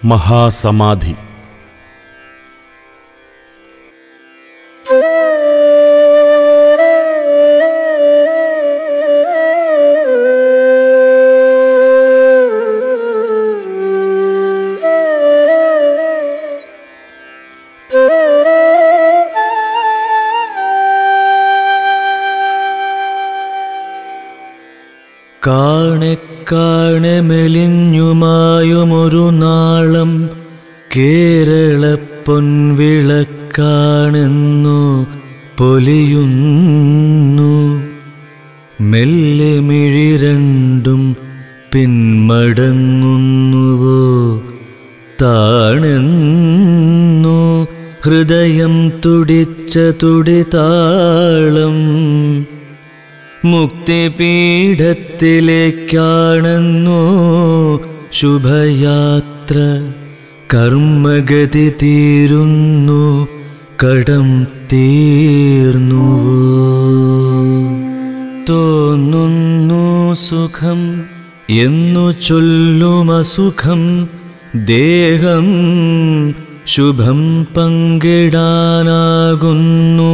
മഹാസമാധി കാണെ കാണെ മെലിഞ്ഞുമായുമൊരു നാളം കേരള പൊൻവിളക്കാണെന്നു പൊലിയുന്നു മെല്ലെ മിഴി രണ്ടും പിന്മടങ്ങുന്നുവോ താണെന്നു ഹൃദയം തുടിച്ച തുടിതാളം മുക്തിപീഠത്തിലേക്കാണെന്നോ ശുഭയാത്ര കർമ്മഗതി തീരുന്നു കടം തീർന്നുവോ തോന്നുന്നു സുഖം എന്നു ചൊല്ലും അസുഖം ദേഹം ശുഭം പങ്കിടാനാകുന്നു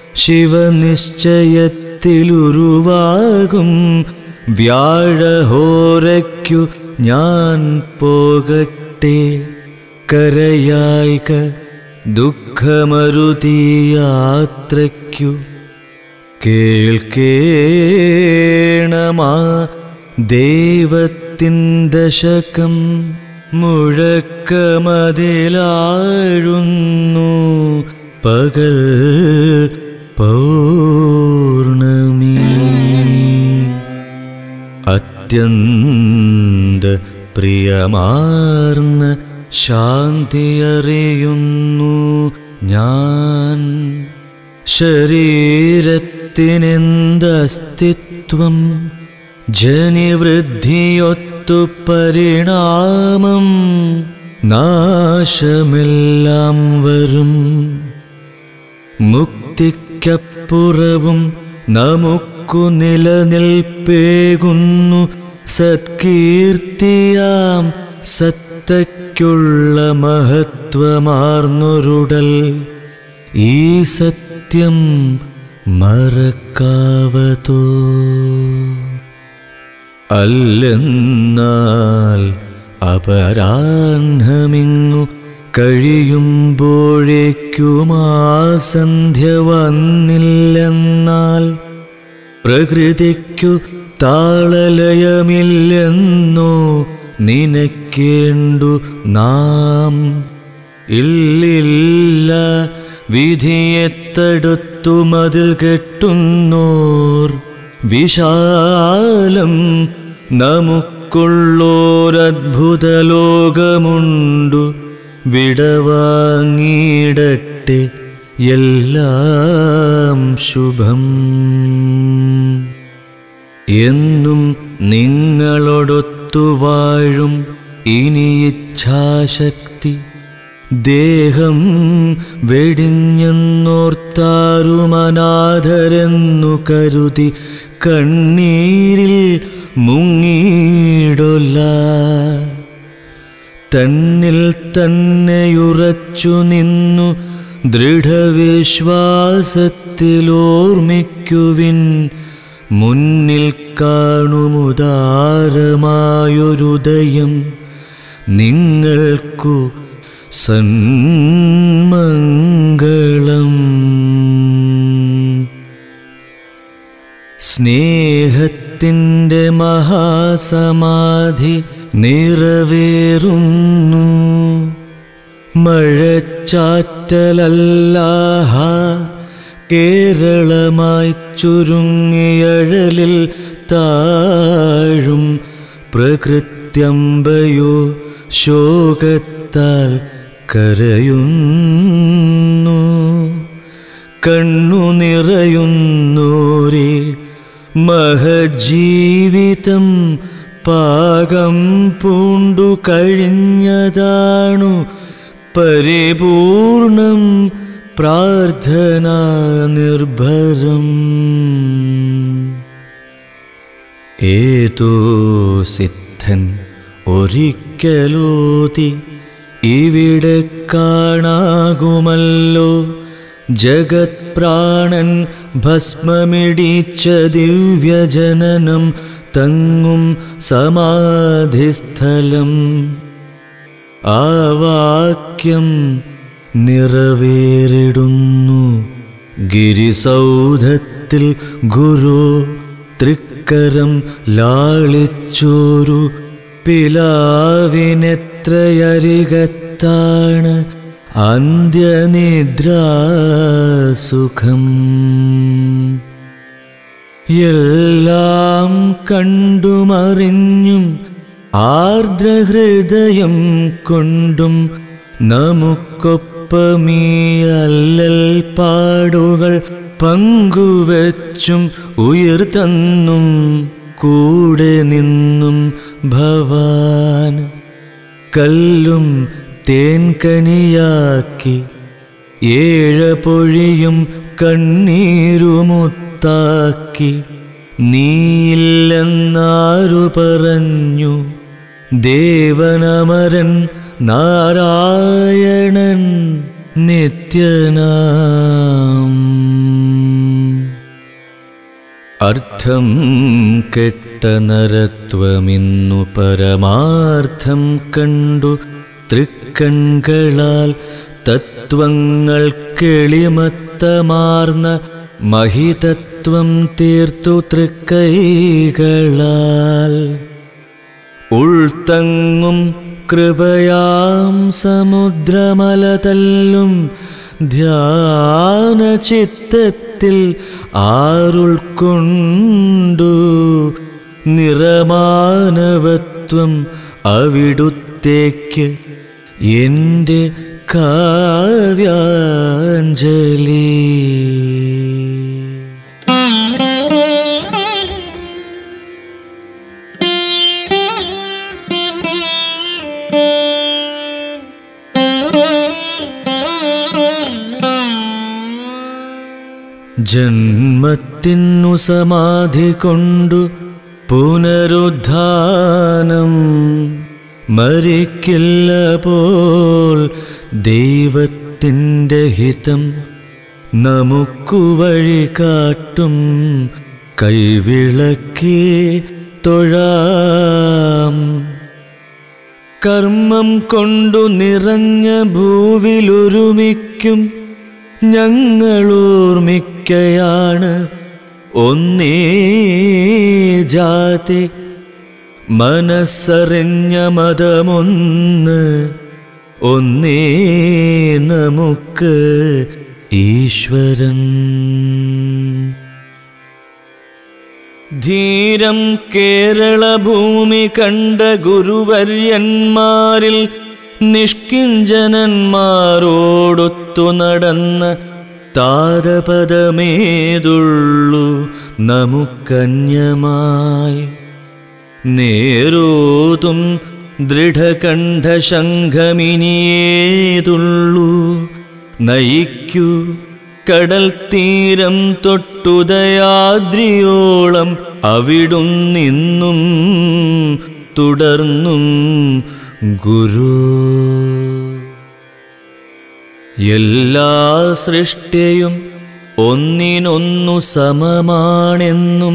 ശിവനിശ്ചയത്തിലുരുവാകും വ്യാഴഹോരയ്ക്കു ഞാൻ പോകട്ടെ കരയായിക ദുഃഖമരുതിയാത്രയ്ക്കു കേൾക്കേണമാ ദൈവത്തിൻ ദശകം മുഴക്കമതിലാഴുന്നു പകൽ പൗർണമി അത്യന്ത പ്രിയമാർന്ന ശാന്തിയറിയുന്നു ഞാൻ ശരീരത്തിനെന്തസ്തിത്വം ജനിവൃദ്ധിയൊത്തു പരിണാമം നാശമെല്ലാം വരും മുക്തിക്കപ്പുറവും നമുക്കു നിലനിൽപ്പേകുന്നു സത്കീർത്തിയാം സത്തയ്ക്കുള്ള മഹത്വമാർന്നൊരുടൽ ഈ സത്യം മറക്കാവതോ അല്ലെന്നാൽ അപരാഹ്നമിങ്ങു കഴിയുമ്പോഴേക്കുമാ സന്ധ്യ വന്നില്ലെന്നാൽ പ്രകൃതിക്കു താളലയമില്ലെന്നോ നിനക്കേണ്ടു നാം ഇല്ലില്ല വിധിയെത്തടുത്തു മതിൽ കെട്ടുന്നോർ വിശാലം നമുക്കുള്ളോരദ്ഭുത ലോകമുണ്ടു വിടവാങ്ങിയിടട്ടെ എല്ലാം ശുഭം എന്നും നിങ്ങളോടൊത്തു വാഴും ഇനി ഇച്ഛാശക്തി ദേഹം വെടിഞ്ഞെന്നോർത്താരുമനാഥരെന്നു കരുതി കണ്ണീരിൽ മുങ്ങിയിടൊല്ല തന്നിൽ തന്നെയുറച്ചു നിന്നു ദൃഢവിശ്വാസത്തിലോർമ്മിക്കുവിൻ മുന്നിൽ കാണുമുദാരമായൊരുദയം നിങ്ങൾക്കു സന്മംഗളം സ്നേഹത്തിൻ്റെ മഹാസമാധി നിറവേറുന്നു മഴച്ചാറ്റലല്ലാഹ കേരളമായി ചുരുങ്ങിയഴലിൽ താഴും പ്രകൃത്യമ്പയോ ശോകത്താൽ കരയുന്നു കണ്ണു നിറയുന്നോരേ മഹജീവിതം പാകം പൂണ്ടു കഴിഞ്ഞതാണു പരിപൂർണം പ്രാർത്ഥനാ നിർഭരം ഏതോ സിദ്ധൻ ഒരിക്കലോതി ഇവിടെ കാണാകുമല്ലോ ജഗത് പ്രാണൻ ഭസ്മമിടിച്ച ദിവ്യജനനം തങ്ങും സമാധിസ്ഥലം ആ വാക്യം നിറവേറിടുന്നു ഗിരിസൗധത്തിൽ ഗുരു തൃക്കരം ലാളിച്ചോരു പിലാവിനെത്രയരികത്താണ് അന്ത്യനിദ്രാസുഖം എല്ലാം കണ്ടുമറിഞ്ഞും ആർദ്രഹൃദയം കൊണ്ടും നമുക്കൊപ്പമീ അല്ലൽ പാടുകൾ പങ്കുവച്ചും ഉയർത്തന്നും കൂടെ നിന്നും ഭവാൻ കല്ലും തേൻകനിയാക്കി ഏഴപൊഴിയും കണ്ണീരുമുത്താക്കി നീയില്ലെന്നാരു പറഞ്ഞു ദേവനമരൻ നാരായണൻ നിത്യനാം അർത്ഥം കെട്ട നരത്വമിന്നു പരമാർത്ഥം കണ്ടു തൃക്കൺകളാൽ തത്വങ്ങൾ കെളിമത്തമാർന്ന മഹിതത്വം തീർത്തു തൃക്കൈകളാൽ ഉൾത്തങ്ങും കൃപയാം സമുദ്രമലതല്ലും ധ്യാനചിത്തത്തിൽ ആരുൾക്കൊണ്ടു നിറമാനവത്വം അവിടുത്തേക്ക് എൻ്റെ കാവ്യാഞ്ജലി ജന്മത്തിനു സമാധി കൊണ്ടു പുനരുദ്ധാനം മരിക്കില്ല പോൽ ദൈവത്തിൻ്റെ ഹിതം നമുക്കു വഴി കാട്ടും കൈവിളക്കേ തൊഴാം കർമ്മം കൊണ്ടു നിറഞ്ഞ ഭൂവിലൊരുമിക്കും ഞങ്ങളോർമിക്കയാണ് ഒന്നേ ജാതി മനസ്സറിഞ്ഞ മതമൊന്ന് ഒന്നേ നമുക്ക് ഈശ്വരൻ ധീരം കേരള ഭൂമി കണ്ട ഗുരുവര്യന്മാരിൽ നിഷ്കിഞ്ചനന്മാരോടൊത്തു നടന്ന താതപദമേതുള്ളു നമുക്കന്യമായി നേരോതും ദൃഢകണ്ഠ ശംഖമിനിയേതുള്ളൂ നയിക്കൂ കടൽ തീരം തൊട്ടുദയാദ്രിയോളം അവിടുന്നിന്നും തുടർന്നും ഗുരു എല്ലാ സൃഷ്ടിയും ഒന്നിനൊന്നു സമമാണെന്നും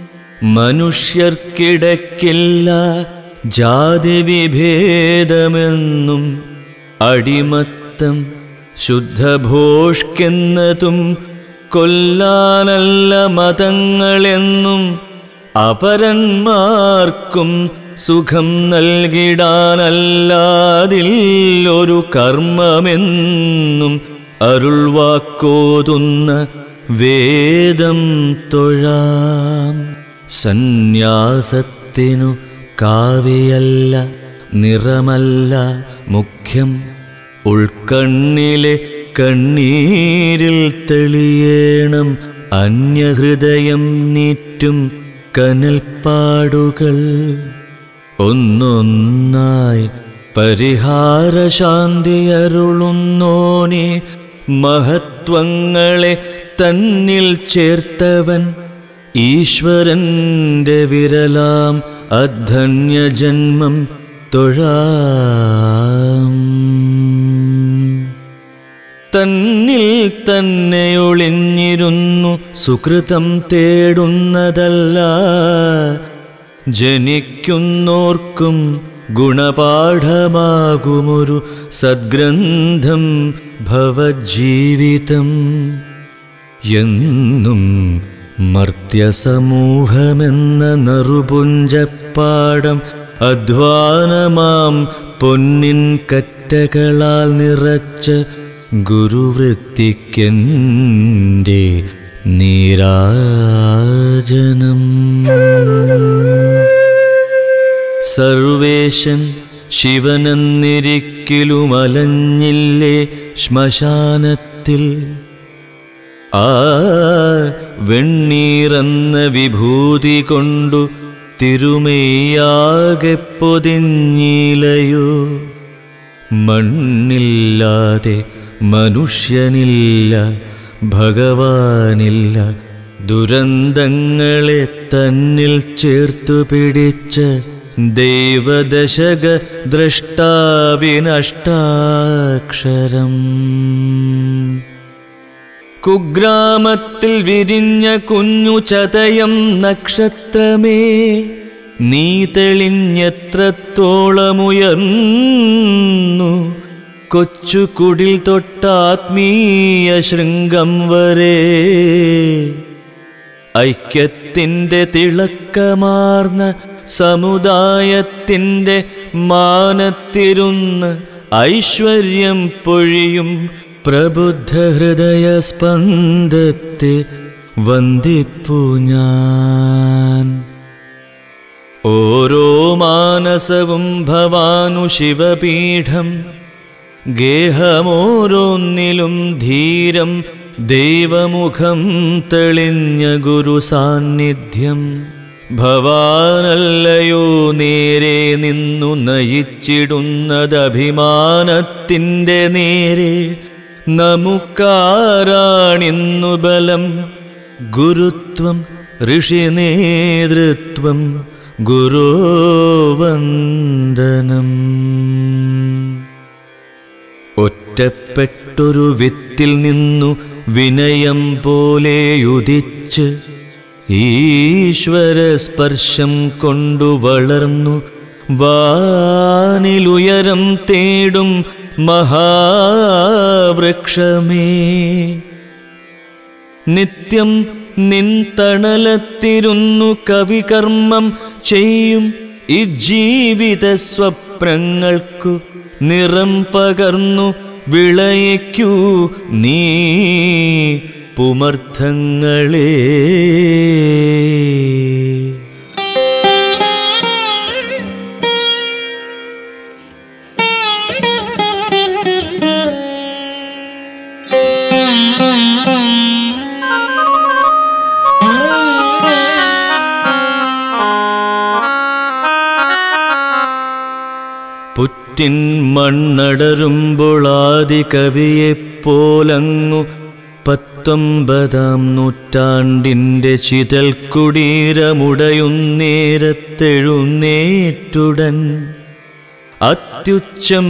മനുഷ്യർക്കിടയ്ക്കില്ല ജാതി വിഭേദമെന്നും അടിമത്തം ശുദ്ധഭോഷ്കെന്നതും കൊല്ലാനല്ല മതങ്ങളെന്നും അപരന്മാർക്കും സുഖം നൽകിടാനല്ലാതില്ലൊരു കർമ്മമെന്നും അരുൾവാക്കോതുന്ന വേദം തൊഴാം സന്യാസത്തിനു കാവ്യല്ല നിറമല്ല മുഖ്യം ഉൾക്കണ്ണിലെ കണ്ണീരിൽ തെളിയേണം അന്യഹൃദയം നീറ്റും കനൽപ്പാടുകൾ ഒന്നൊന്നായി പരിഹാരശാന്തി അരുളുന്നോനെ മഹത്വങ്ങളെ തന്നിൽ ചേർത്തവൻ ഈശ്വരന്റെ വിരലാം അധന്യജന്മം തൊഴാം തന്നിൽ തന്നെ ഒളിഞ്ഞിരുന്നു സുകൃതം തേടുന്നതല്ല ജനിക്കുന്നോർക്കും ഗുണപാഠമാകുമൊരു സദ്ഗ്രന്ഥം ഭവജീവിതം എന്നും മർത്യസമൂഹമെന്ന നറുപുഞ്ചപ്പാടം അധ്വാനമാം പൊന്നിൻ കറ്റകളാൽ നിറച്ച ഗുരുവൃത്തിക്കെൻ്റെ നീരാജനം സർവേശൻ ശിവനെന്നിരിക്കലുമലഞ്ഞില്ലേ ശ്മശാനത്തിൽ ആ വെണ്ണീറന്ന വിഭൂതി കൊണ്ടു തിരുമേയാകെ പൊതിഞ്ഞിലയോ മണ്ണില്ലാതെ മനുഷ്യനില്ല ഭഗവാനില്ല ദുരന്തങ്ങളെ തന്നിൽ ചേർത്തു പിടിച്ച ദൈവദശക ദ്രഷ്ടാവിനഷ്ടാക്ഷരം കുഗ്രാമത്തിൽ വിരിഞ്ഞ കുഞ്ഞു ചതയം നക്ഷത്രമേ നീ തെളിഞ്ഞെത്രത്തോളമുയർന്നു കൊച്ചു കുടിൽ തൊട്ടാത്മീയ ശൃംഗം വരെ ഐക്യത്തിൻ്റെ തിളക്കമാർന്ന സമുദായത്തിൻ്റെ മാനത്തിരുന്ന് ഐശ്വര്യം പൊഴിയും പ്രബുദ്ധ ഹൃദയ സ്പന്ദത്തെ വന്ദിപ്പു ഞാൻ ഓരോ മാനസവും ഭവാനു ശിവപീഠം ഗേഹമോരോന്നിലും ധീരം ദൈവമുഖം തെളിഞ്ഞ ഗുരു സാന്നിധ്യം ഭവാനല്ലയോ നേരെ നിന്നു നയിച്ചിടുന്നതഭിമാനത്തിൻ്റെ നേരെ നമുക്കാരാണിന്നു ബലം ഗുരുത്വം ഋഷിനേതൃത്വം ഗുരോവന്ദനം ഒറ്റപ്പെട്ടൊരു വിത്തിൽ നിന്നു വിനയം പോലെ ഉദിച്ച് ഈശ്വര സ്പർശം കൊണ്ടു വളർന്നു വാനിലുയരം തേടും മഹാവൃക്ഷമേ നിത്യം നിൻ തണലത്തിരുന്നു കവികർമ്മം ചെയ്യും ഈ ജീവിത സ്വപ്നങ്ങൾക്കു നിറം പകർന്നു വിളയിക്കൂ നീ പുമർത്ഥങ്ങളേ പുറ്റിൻ മണ്ണടരുമ്പോൾ ആദി കവിയെപ്പോലങ്ങു പത്തൊമ്പതാം നൂറ്റാണ്ടിൻ്റെ ചിതൽ കുടീരമുടയുന്നേരത്തെഴുന്നേറ്റുടൻ അത്യുച്ചം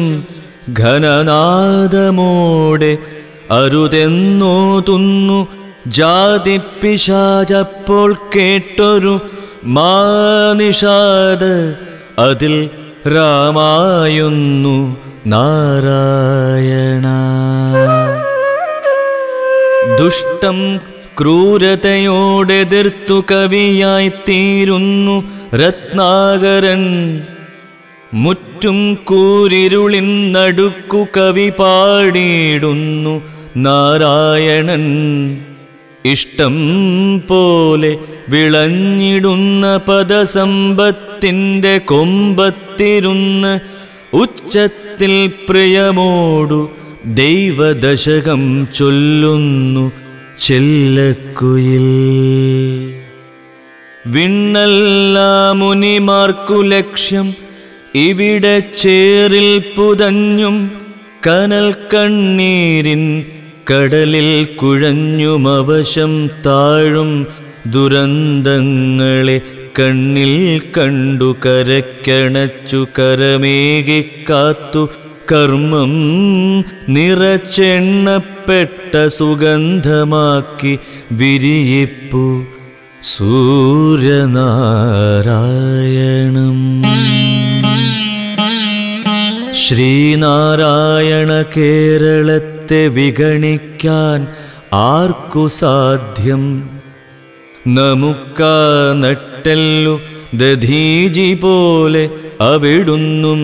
ഘനനാദമോടെ അരുതെന്നോതുന്നു ജാതിപ്പിശാചപ്പോൾ കേട്ടൊരു മാനിഷാദ് അതിൽ രാമായുന്നു നാരായണ ദുഷ്ടം ക്രൂരതയോടെതിർത്തു കവിയായി തീരുന്നു രത്നാകരൻ മുറ്റും കൂരിരുളിൻ നടുക്കു കവി പാടിയിടുന്നു നാരായണൻ ഇഷ്ടം പോലെ വിളഞ്ഞിടുന്ന പദസമ്പത്തിൻ്റെ കൊമ്പത്തിരുന്ന് ഉച്ചത്തിൽ പ്രിയമോടു ദൈവദശകം ചൊല്ലുന്നു ചെല്ലക്കുയിൽ വിണ്ണല്ലാ മുനിമാർക്കു ലക്ഷ്യം ഇവിടെ ചേറിൽ പുതഞ്ഞും കനൽ കണ്ണീരിൻ കടലിൽ കുഴഞ്ഞും അവശം താഴും ദുരന്തങ്ങളെ തൃക്കണ്ണിൽ കണ്ടു കരക്കണച്ചു കരമേകിക്കാത്തു കർമ്മം നിറച്ചെണ്ണപ്പെട്ട സുഗന്ധമാക്കി വിരിയിപ്പു സൂര്യനാരായണം ശ്രീനാരായണ കേരളത്തെ വിഗണിക്കാൻ ആർക്കു സാധ്യം നമുക്കാ നട്ടെല്ലു ദധീജി പോലെ അവിടുന്നും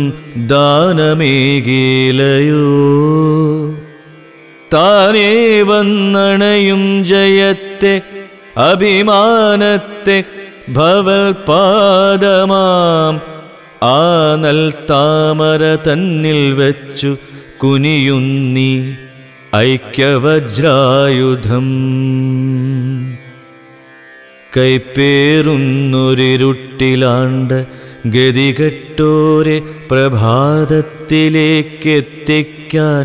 ദാനമേകീലയോ താനേ വന്നണയും ജയത്തെ അഭിമാനത്തെ ഭവൽപാദമാം ആ നൽ താമര തന്നിൽ വെച്ചു കുനിയുന്നീ ഐക്യവജ്രായുധം കൈപ്പേറുന്നൊരിരുട്ടിലാണ്ട് ഗതികെട്ടോരെ പ്രഭാതത്തിലേക്കെത്തിക്കാൻ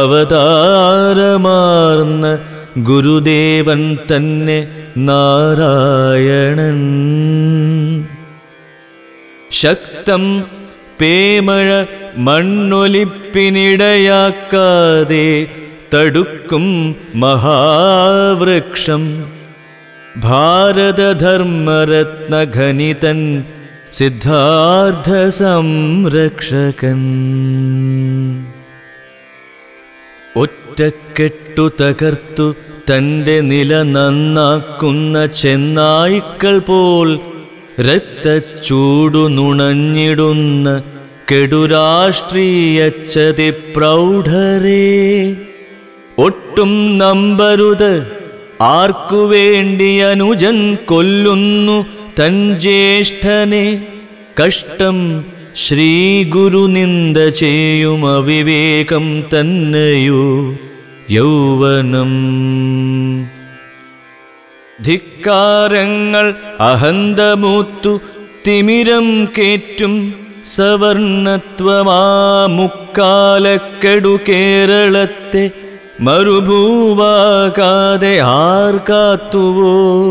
അവതാരമാർന്ന ഗുരുദേവൻ തന്നെ നാരായണൻ ശക്തം പേമഴ മണ്ണൊലിപ്പിനിടയാക്കാതെ തടുക്കും മഹാവൃക്ഷം ഭാരതധർമ്മരത്നഘനിതൻ സിദ്ധാർത്ഥ സംരക്ഷകൻ ഒറ്റക്കെട്ടു തകർത്തു തൻ്റെ നില നന്നാക്കുന്ന ചെന്നായ്ക്കൾ പോൽ രക്തച്ചൂടു നുണഞ്ഞിടുന്ന കെടുരാഷ്ട്രീയച്ചതി പ്രൗഢരേ ഒട്ടും നമ്പരുത് ആർക്കു വേണ്ടി അനുജൻ കൊല്ലുന്നു തൻ ജ്യേഷ്ഠനെ കഷ്ടം ശ്രീ ഗുരു നിന്ദ ചെയ്യും അവിവേകം തന്നെയോ യൗവനം ധിക്കാരങ്ങൾ അഹന്തമൂത്തു തിമിരം കേറ്റും സവർണത്വമാ മുക്കാലക്കെടു കേരളത്തെ മരുഭൂവാകാതെ ആർ കാത്തുവോ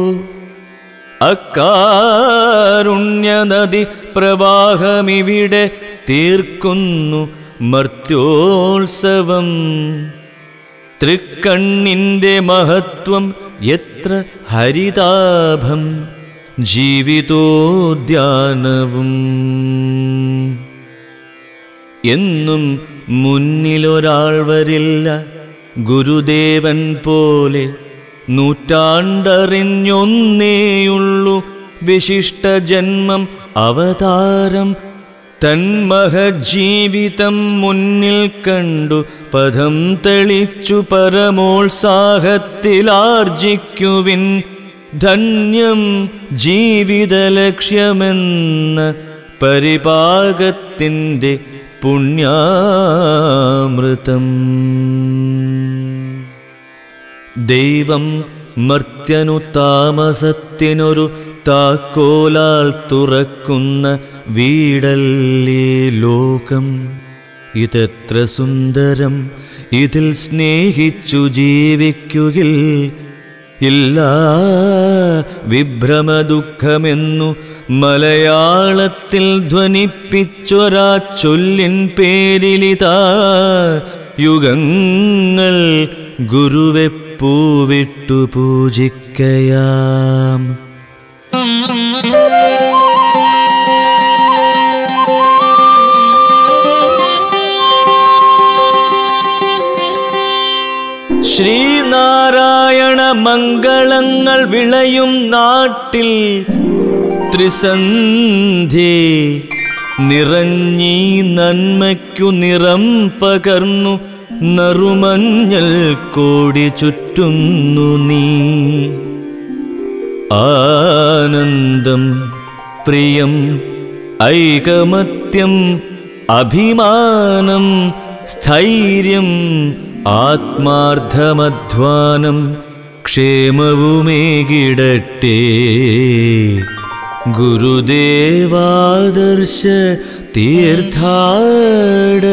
അക്കാരുണ്യനദി പ്രവാഹമിവിടെ തീർക്കുന്നു മർത്യോത്സവം തൃക്കണ്ണിൻ്റെ മഹത്വം എത്ര ഹരിതാഭം ജീവിതോദ്യാനവും എന്നും മുന്നിലൊരാൾ വരില്ല ഗുരുദേവൻ പോലെ നൂറ്റാണ്ടറിഞ്ഞൊന്നേയുള്ളു വിശിഷ്ട ജന്മം അവതാരം തന്മഹജീവിതം മുന്നിൽ കണ്ടു പദം തെളിച്ചു പരമോത്സാഹത്തിലാർജിക്കുവിൻ ധന്യം ജീവിതലക്ഷ്യമെന്ന പരിപാകത്തിൻ്റെ പുണ്യാമൃതം ദൈവം മർത്യനു താമസത്തിനൊരു താക്കോലാൽ തുറക്കുന്ന വീടല്ലേ ലോകം ഇതെത്ര സുന്ദരം ഇതിൽ സ്നേഹിച്ചു ജീവിക്കുകിൽ ഇല്ല വിഭ്രമദുഃഖമെന്നു മലയാളത്തിൽ ധ്വനിപ്പിച്ചൊരാ ചൊല്ലിൻ പേരിലിതാ യുഗങ്ങൾ ഗുരുവെ പൂവിട്ടു പൂജിക്കയാം ശ്രീനാരായണ മംഗളങ്ങൾ വിളയും നാട്ടിൽ ത്രിസന്ധി നിറഞ്ഞീ നന്മയ്ക്കു നിറം പകർന്നു നറുമഞ്ഞൾ കോടി ചുറ്റുന്നു നീ ആനന്ദം പ്രിയം ഐകമത്യം അഭിമാനം സ്ഥൈര്യം ആത്മാർത്ഥമധ്വാനം ക്ഷേമവുമേകിടട്ടെ ഗുരുദേവാദർശ തീർത്ഥാടകർക്ക്